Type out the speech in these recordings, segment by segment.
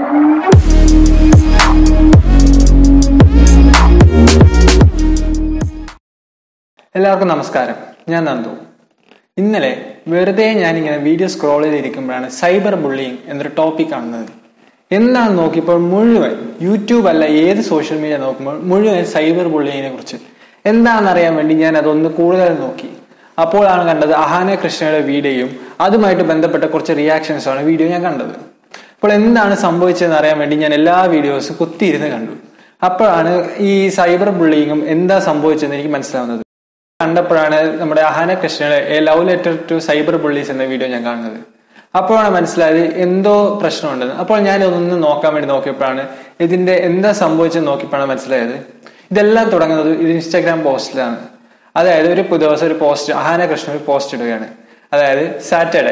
എല്ലാവർക്കും നമസ്കാരം ഞാൻ നന്ദു ഇന്നലെ വെറുതെ ഞാനിങ്ങനെ വീഡിയോ സ്ക്രോൾ ചെയ്തിരിക്കുമ്പോഴാണ് സൈബർ ബുള്ളിങ് എന്നൊരു ടോപ്പിക് കാണുന്നത് എന്താണ് നോക്കിയപ്പോൾ മുഴുവൻ യൂട്യൂബ് അല്ല ഏത് സോഷ്യൽ മീഡിയ നോക്കുമ്പോൾ മുഴുവൻ സൈബർ ബുള്ളിങ്ങിനെ കുറിച്ച് എന്താണെന്ന് അറിയാൻ വേണ്ടി ഞാൻ അതൊന്ന് കൂടുതൽ നോക്കി അപ്പോഴാണ് കണ്ടത് അഹാന കൃഷ്ണയുടെ വീഡിയോയും അതുമായിട്ട് ബന്ധപ്പെട്ട കുറച്ച് റിയാക്ഷൻസ് ആണ് വീഡിയോ ഞാൻ കണ്ടത് അപ്പോൾ എന്താണ് സംഭവിച്ചതെന്ന് അറിയാൻ വേണ്ടി ഞാൻ എല്ലാ വീഡിയോസും കുത്തിയിരുന്ന് കണ്ടു അപ്പോഴാണ് ഈ സൈബർ ബുള്ളിങ്ങും എന്താ സംഭവിച്ചതെന്ന് എനിക്ക് മനസ്സിലാവുന്നത് കണ്ടപ്പോഴാണ് നമ്മുടെ അഹാന കൃഷ്ണയുടെ a love letter to cyber bullies എന്ന വീഡിയോ ഞാൻ കാണുന്നത് അപ്പോഴാണ് മനസ്സിലായത് എന്തോ പ്രശ്നമുണ്ടെന്ന് അപ്പോൾ ഞാൻ ഇതൊന്ന് നോക്കാൻ വേണ്ടി നോക്കിയപ്പോഴാണ് ഇതിന്റെ എന്താ സംഭവിച്ചെന്ന് നോക്കിയപ്പോഴാണ് മനസ്സിലായത് ഇതെല്ലാം തുടങ്ങുന്നത് ഒരു ഇൻസ്റ്റാഗ്രാം പോസ്റ്റിലാണ് അതായത് ഒരു ദിവസം ഒരു പോസ്റ്റ് അഹാന കൃഷ്ണൻ ഒരു പോസ്റ്റ് ഇടുകയാണ് അതായത് സാറ്റർഡേ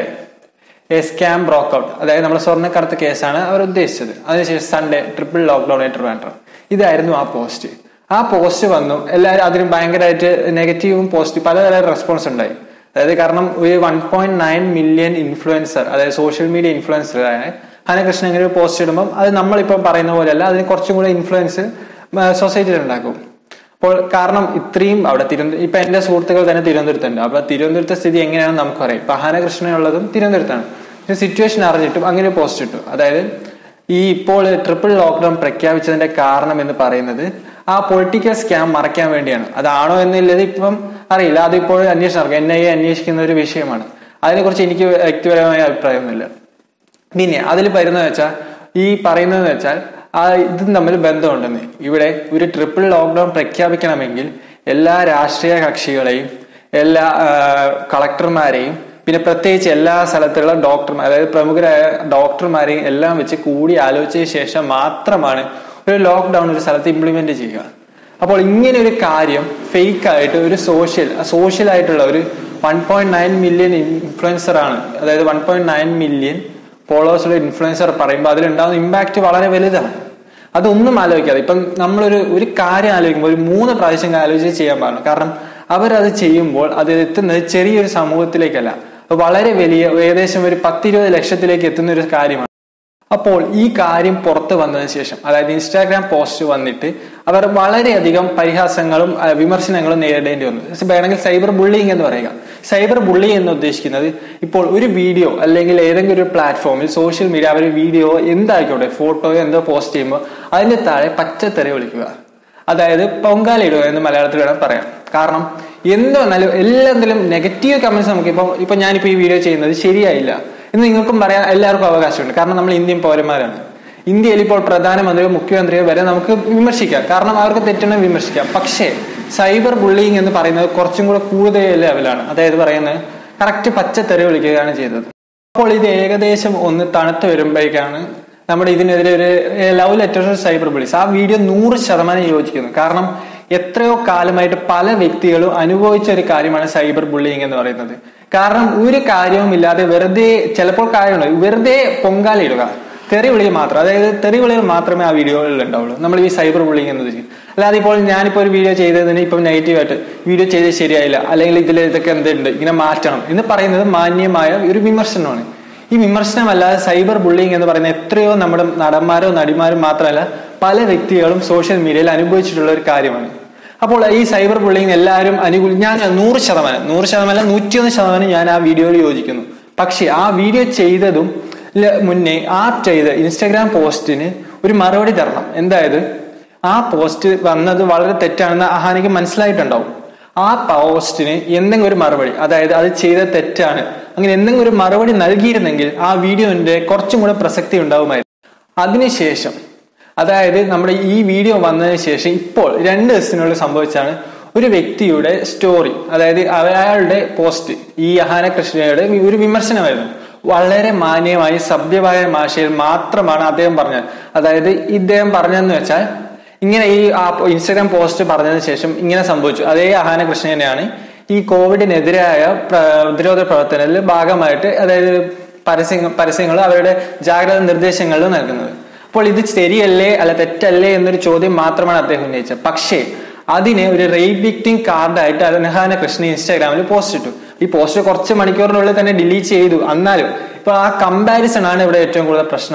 എ സ്കാം ബ്രോക്കൗട്ട് അതായത് നമ്മുടെ സ്വർണ്ണക്കടത്ത് കേസാണ് അവർ ഉദ്ദേശിച്ചത് അതിനുശേഷം സൺഡേ ട്രിപ്പിൾ ലോക്ക്ഡൌൺ ട്രിവാൻഡ്രം ഇതായിരുന്നു ആ പോസ്റ്റ് ആ പോസ്റ്റ് വന്നു എല്ലാവരും അതിന് ഭയങ്കരമായിട്ട് നെഗറ്റീവും പോസിറ്റീവ് പലതരം റെസ്പോൺസ് ഉണ്ടായി അതായത് കാരണം ഒരു one point nine million influencer അതായത് സോഷ്യൽ മീഡിയ ഇൻഫ്ലുവൻസറാണ് ഹനകൃഷ്ണൻ ഇങ്ങനെ ഒരു പോസ്റ്റ് ഇടുമ്പോൾ അത് നമ്മളിപ്പോൾ പറയുന്ന പോലെയല്ല അതിന് കുറച്ചും കൂടെ ഇൻഫ്ലുവൻസ് സൊസൈറ്റിയിൽ ഉണ്ടാക്കും അപ്പോൾ കാരണം ഇത്രയും അവിടെ തിരുവനന്തപുരം ഇപ്പൊ എന്റെ സുഹൃത്തുക്കൾ തന്നെ തിരുവനന്തപുരത്തുണ്ട് അപ്പൊ തിരുവനന്തപുരത്തെ സ്ഥിതി എങ്ങനെയാണെന്ന് നമുക്കറിയാം ഇപ്പൊ ഹനകൃഷ്ണനുള്ളതും തിരുവനന്തപുരത്താണ് സിറ്റുവേഷൻ അറിഞ്ഞിട്ടും അങ്ങനെ പോസ്റ്റ് ഇട്ടു അതായത് ഈ ഇപ്പോൾ ട്രിപ്പിൾ ലോക്ക്ഡൌൺ പ്രഖ്യാപിച്ചതിന്റെ കാരണം എന്ന് പറയുന്നത് ആ പൊളിറ്റിക്കൽ സ്കാം മറയ്ക്കാൻ വേണ്ടിയാണ് അതാണോ എന്നുള്ളത് ഇപ്പം അറിയില്ല അതിപ്പോൾ അന്വേഷണം നടക്കും എൻ ഐ എ അന്വേഷിക്കുന്ന ഒരു വിഷയമാണ് അതിനെക്കുറിച്ച് എനിക്ക് വ്യക്തിപരമായ അഭിപ്രായമൊന്നുമില്ല പിന്നെ അതിൽ വരുന്നത് വെച്ചാൽ ഈ പറയുന്നത് വെച്ചാൽ ആ ഇതും തമ്മിൽ ബന്ധമുണ്ടെന്ന് ഇവിടെ ഒരു ട്രിപ്പിൾ ലോക്ക്ഡൌൺ പ്രഖ്യാപിക്കണമെങ്കിൽ എല്ലാ രാഷ്ട്രീയ കക്ഷികളെയും എല്ലാ കളക്ടർമാരെയും പിന്നെ പ്രത്യേകിച്ച് എല്ലാ സ്ഥലത്തുള്ള ഡോക്ടർമാർ അതായത് പ്രമുഖരായ ഡോക്ടർമാരെയും എല്ലാം വെച്ച് കൂടി ആലോചിച്ച ശേഷം മാത്രമാണ് ഒരു ലോക്ക്ഡൌൺ ഒരു സ്ഥലത്ത് ഇംപ്ലിമെന്റ് ചെയ്യുക അപ്പോൾ ഇങ്ങനെ ഒരു കാര്യം ഫേക്ക് ആയിട്ട് ഒരു സോഷ്യൽ സോഷ്യൽ ആയിട്ടുള്ള ഒരു one point nine million influencer ആണ് അതായത് വൺ പോയിന്റ് നയൻ മില്യൺ ഫോളോവേഴ്സുള്ള ഇൻഫ്ലുവൻസർ പറയുമ്പോൾ അതിലുണ്ടാകുന്ന ഇമ്പാക്ട് വളരെ വലുതാണ് അതൊന്നും ആലോചിക്കാതെ ഇപ്പം നമ്മളൊരു ഒരു കാര്യം ആലോചിക്കുമ്പോൾ ഒരു മൂന്ന് പ്രാവശ്യം ആലോചിച്ച് ചെയ്യാൻ പാടില്ല കാരണം അവരത് ചെയ്യുമ്പോൾ അത് എത്തുന്നത് ചെറിയൊരു സമൂഹത്തിലേക്കല്ല വളരെ വലിയ ഏകദേശം ഒരു പത്തിരുപത് ലക്ഷത്തിലേക്ക് എത്തുന്ന ഒരു കാര്യമാണ് അപ്പോൾ ഈ കാര്യം പുറത്തു വന്നതിന് ശേഷം അതായത് ഇൻസ്റ്റാഗ്രാം പോസ്റ്റ് വന്നിട്ട് അവർ വളരെയധികം പരിഹാസങ്ങളും വിമർശനങ്ങളും നേരിടേണ്ടി വന്നു വേണമെങ്കിൽ സൈബർ ബുള്ളിങ് എന്ന് പറയുക സൈബർ ബുള്ളി എന്ന് ഉദ്ദേശിക്കുന്നത് ഇപ്പോൾ ഒരു വീഡിയോ അല്ലെങ്കിൽ ഏതെങ്കിലും ഒരു പ്ലാറ്റ്ഫോമിൽ സോഷ്യൽ മീഡിയ അവർ വീഡിയോ എന്തായിക്കോട്ടെ ഫോട്ടോയോ എന്തോ പോസ്റ്റ് ചെയ്യുമ്പോൾ അതിന്റെ താഴെ പച്ചത്തെറി വിളിക്കുക അതായത് പൊങ്കാലയിടുക എന്ന് മലയാളത്തിൽ വേണം പറയാം കാരണം എന്ത് വന്നാലും എല്ലാത്തിലും നെഗറ്റീവ് കമന്റ്സ് നമുക്ക് ഇപ്പൊ ഇപ്പൊ ഞാനിപ്പോ ഈ വീഡിയോ ചെയ്യുന്നത് ശരിയായില്ല എന്ന് നിങ്ങൾക്കും പറയാൻ എല്ലാവർക്കും അവകാശമുണ്ട് കാരണം നമ്മൾ ഇന്ത്യൻ പൗരന്മാരാണ് ഇന്ത്യയിൽ ഇപ്പോൾ പ്രധാനമന്ത്രിയോ മുഖ്യമന്ത്രിയോ വരെ നമുക്ക് വിമർശിക്കാം കാരണം അവർക്ക് തെറ്റണം വിമർശിക്കാം പക്ഷേ സൈബർ ബുള്ളിങ് എന്ന് പറയുന്നത് കുറച്ചും കൂടെ കൂടുതൽ ലെവലാണ് അതായത് പറയുന്നത് കറക്റ്റ് പച്ചത്തെറി വിളിക്കുകയാണ് ചെയ്തത് അപ്പോൾ ഇത് ഏകദേശം ഒന്ന് തണുത്ത് വരുമ്പോഴേക്കാണ് നമ്മുടെ ഇതിനെതിരെ ഒരു ലവ് ലെറ്റർ സൈബർ ബുള്ളീസ് ആ വീഡിയോ നൂറ് ശതമാനം യോജിക്കുന്നു കാരണം എത്രയോ കാലമായിട്ട് പല വ്യക്തികളും അനുഭവിച്ച ഒരു കാര്യമാണ് സൈബർ ബുള്ളിങ് എന്ന് പറയുന്നത് കാരണം ഒരു കാര്യവും ഇല്ലാതെ വെറുതെ ചിലപ്പോൾ കാര്യമുണ്ട് വെറുതെ പൊങ്കാലയിടുക തെറി വിളി മാത്രം അതായത് തെറി വിളികൾ മാത്രമേ ആ വീഡിയോയിൽ ഉണ്ടാവുള്ളൂ നമ്മൾ ഈ സൈബർ ബുള്ളിങ് എന്ന് വെച്ചാൽ അല്ലാതെ ഇപ്പോൾ ഞാനിപ്പോൾ ഒരു വീഡിയോ ചെയ്തതിന് ഇപ്പം നെഗറ്റീവായിട്ട് വീഡിയോ ചെയ്തത് ശരിയായില്ല അല്ലെങ്കിൽ ഇതിൽ ഇതൊക്കെ എന്തുണ്ട് ഇങ്ങനെ മാറ്റണം എന്ന് പറയുന്നത് മാന്യമായ ഒരു വിമർശനമാണ് ഈ വിമർശനമല്ലാതെ സൈബർ ബുള്ളിങ് എന്ന് പറയുന്ന എത്രയോ നമ്മുടെ നടന്മാരോ നടിമാരോ മാത്രമല്ല പല വ്യക്തികളും സോഷ്യൽ മീഡിയയിൽ അനുഭവിച്ചിട്ടുള്ള ഒരു കാര്യമാണ് അപ്പോൾ ഈ സൈബർ ബുള്ളിങ് എല്ലാവരും അനുകൂലി ഞാൻ നൂറ് ശതമാനം നൂറ് ശതമാനം നൂറ്റിയൊന്ന് ശതമാനം ഞാൻ ആ വീഡിയോയിൽ യോജിക്കുന്നു പക്ഷെ ആ വീഡിയോ ചെയ്തതും മുന്നേ ആ ചെയ്ത ഇൻസ്റ്റാഗ്രാം പോസ്റ്റിന് ഒരു മറുപടി തരണം എന്തായത് ആ പോസ്റ്റ് വന്നത് വളരെ തെറ്റാണെന്ന് അഹാനിക്ക് മനസ്സിലായിട്ടുണ്ടാവും ആ പോസ്റ്റിന് എന്തെങ്കിലും ഒരു മറുപടി അതായത് അത് ചെയ്ത തെറ്റാണ് അങ്ങനെ എന്തെങ്കിലും ഒരു മറുപടി നൽകിയിരുന്നെങ്കിൽ ആ വീഡിയോന്റെ കുറച്ചും കൂടെ പ്രസക്തി ഉണ്ടാവുമായിരുന്നു അതിനുശേഷം അതായത് നമ്മുടെ ഈ വീഡിയോ വന്നതിന് ശേഷം ഇപ്പോൾ രണ്ട് ദിവസത്തിനുള്ളിൽ സംഭവിച്ചാണ് ഒരു വ്യക്തിയുടെ സ്റ്റോറി അതായത് അയാളുടെ പോസ്റ്റ് ഈ അഹാന കൃഷ്ണയുടെ ഒരു വിമർശനമായിരുന്നു വളരെ മാന്യമായി സഭ്യമായ ഭാഷയിൽ മാത്രമാണ് അദ്ദേഹം പറഞ്ഞത് അതായത് ഇദ്ദേഹം പറഞ്ഞതെന്ന് വെച്ചാൽ ഇങ്ങനെ ഈ ആ ഇൻസ്റ്റാഗ്രാം പോസ്റ്റ് പറഞ്ഞതിന് ശേഷം ഇങ്ങനെ സംഭവിച്ചു അതേ അഹാന കൃഷ്ണ തന്നെയാണ് ഈ കോവിഡിനെതിരായ പ്രതിരോധ പ്രവർത്തനത്തിൽ ഭാഗമായിട്ട് അതായത് പരസ്യങ്ങൾ പരസ്യങ്ങൾ അവരുടെ ജാഗ്രത നിർദ്ദേശങ്ങളും നൽകുന്നത് അപ്പോൾ ഇത് ശരിയല്ലേ അല്ല തെറ്റല്ലേ എന്നൊരു ചോദ്യം മാത്രമാണ് അദ്ദേഹം ഉന്നയിച്ചത് പക്ഷേ അതിനെ ഒരു റേപ്പ് വിക്ടിം കാർഡായിട്ട് അനഹാന കൃഷ്ണ ഇൻസ്റ്റാഗ്രാമിൽ പോസ്റ്റ് ഇട്ടു ഈ പോസ്റ്റ് കുറച്ച് മണിക്കൂറിനുള്ളിൽ തന്നെ ഡിലീറ്റ് ചെയ്തു എന്നാലും ഇപ്പൊ ആ കമ്പാരിസൺ ആണ് ഇവിടെ ഏറ്റവും കൂടുതൽ പ്രശ്നമായത്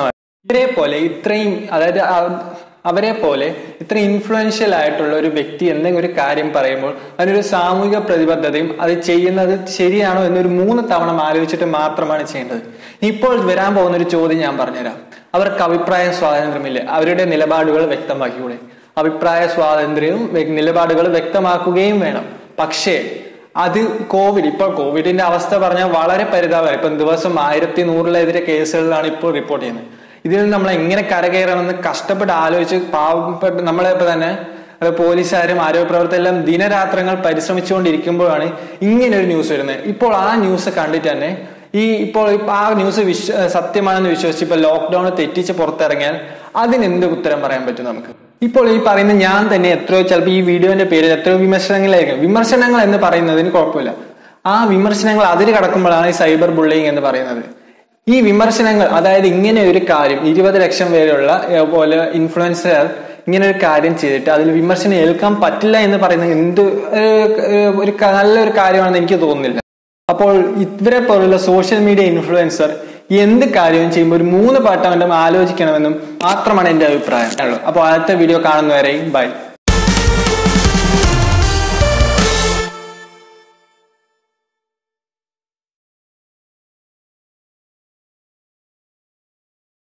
ഇവരെ പോലെ ഇത്രയും അതായത് ആ- അവരെ പോലെ ഇത്ര ഇൻഫ്ലുവൻഷ്യൽ ആയിട്ടുള്ള ഒരു വ്യക്തി എന്തെങ്കിലും ഒരു കാര്യം പറയുമ്പോൾ അതിനൊരു സാമൂഹിക പ്രതിബദ്ധതയും അത് ചെയ്യുന്നത് ശരിയാണോ എന്നൊരു മൂന്ന് തവണ ആലോചിച്ചിട്ട് മാത്രമാണ് ചെയ്യേണ്ടത് ഇപ്പോൾ വരാൻ പോകുന്ന ഒരു ചോദ്യം ഞാൻ പറഞ്ഞുതരാം അവർക്ക് അഭിപ്രായ സ്വാതന്ത്ര്യമില്ല അവരുടെ നിലപാടുകൾ വ്യക്തമാക്കിക്കൂടെ അഭിപ്രായ സ്വാതന്ത്ര്യവും വ്യ- നിലപാടുകൾ വ്യക്തമാക്കുകയും വേണം പക്ഷേ അത് കോവിഡ് ഇപ്പോൾ കോവിഡിന്റെ അവസ്ഥ പറഞ്ഞാൽ വളരെ പരിതാപമാണ് ഇപ്പം ദിവസം ആയിരത്തി നൂറിലെതിരെ കേസുകളിലാണ് ഇപ്പോൾ റിപ്പോർട്ട് ചെയ്യുന്നത് ഇതിൽ നിന്ന് നമ്മൾ എങ്ങനെ കരകയറണമെന്ന് കഷ്ടപ്പെട്ട് ആലോചിച്ച് പാവപ്പെട്ട് നമ്മളെ ഇപ്പൊ തന്നെ അത് പോലീസുകാരും ആരോഗ്യപ്രവർത്തകരെല്ലാം ദിനരാത്രങ്ങൾ പരിശ്രമിച്ചുകൊണ്ടിരിക്കുമ്പോഴാണ് ഇങ്ങനെ ഒരു ന്യൂസ് വരുന്നത് ഇപ്പോൾ ആ ന്യൂസ് കണ്ടിട്ട് തന്നെ ഈ ഇപ്പോൾ ഇപ്പൊ ആ ന്യൂസ് വിശ്വ സത്യമാണെന്ന് വിശ്വസിച്ച് ഇപ്പൊ ലോക്ക്ഡൌൺ തെറ്റിച്ച് പുറത്തിറങ്ങിയാൽ അതിനെന്ത് ഉത്തരം പറയാൻ പറ്റും നമുക്ക് ഇപ്പോൾ ഈ പറയുന്ന ഞാൻ തന്നെ എത്രയോ ചിലപ്പോൾ ഈ വീഡിയോന്റെ പേരിൽ എത്രയോ വിമർശനങ്ങളായിരിക്കും വിമർശനങ്ങൾ എന്ന് പറയുന്നതിന് കുഴപ്പമില്ല ആ വിമർശനങ്ങൾ അതിര് കടക്കുമ്പോഴാണ് ഈ സൈബർ ബുള്ളിങ് എന്ന് പറയുന്നത് ഈ വിമർശനങ്ങൾ അതായത് ഇങ്ങനെ ഒരു കാര്യം ഇരുപത് ലക്ഷം പേരുള്ള ഏർ, പോലെ ഇൻഫ്ലുവൻസർ ഇങ്ങനെ ഒരു കാര്യം ചെയ്തിട്ട് അതിൽ വിമർശനം ഏൽക്കാൻ പറ്റില്ല എന്ന് പറയുന്നത് എന്ത് ഏർ, ഏർ, ഒരു ക- നല്ലൊരു കാര്യമാണെന്ന് എനിക്ക് തോന്നുന്നില്ല അപ്പോൾ ഇവരെ പോലുള്ള സോഷ്യൽ മീഡിയ ഇൻഫ്ലുവൻസർ എന്ത് കാര്യവും ചെയ്യുമ്പോൾ ഒരു മൂന്ന് പാട്ടം ആലോചിക്കണമെന്നും മാത്രമാണ് എന്റെ അഭിപ്രായം അപ്പോൾ അടുത്ത വീഡിയോ കാണുന്നവരെയും ബൈ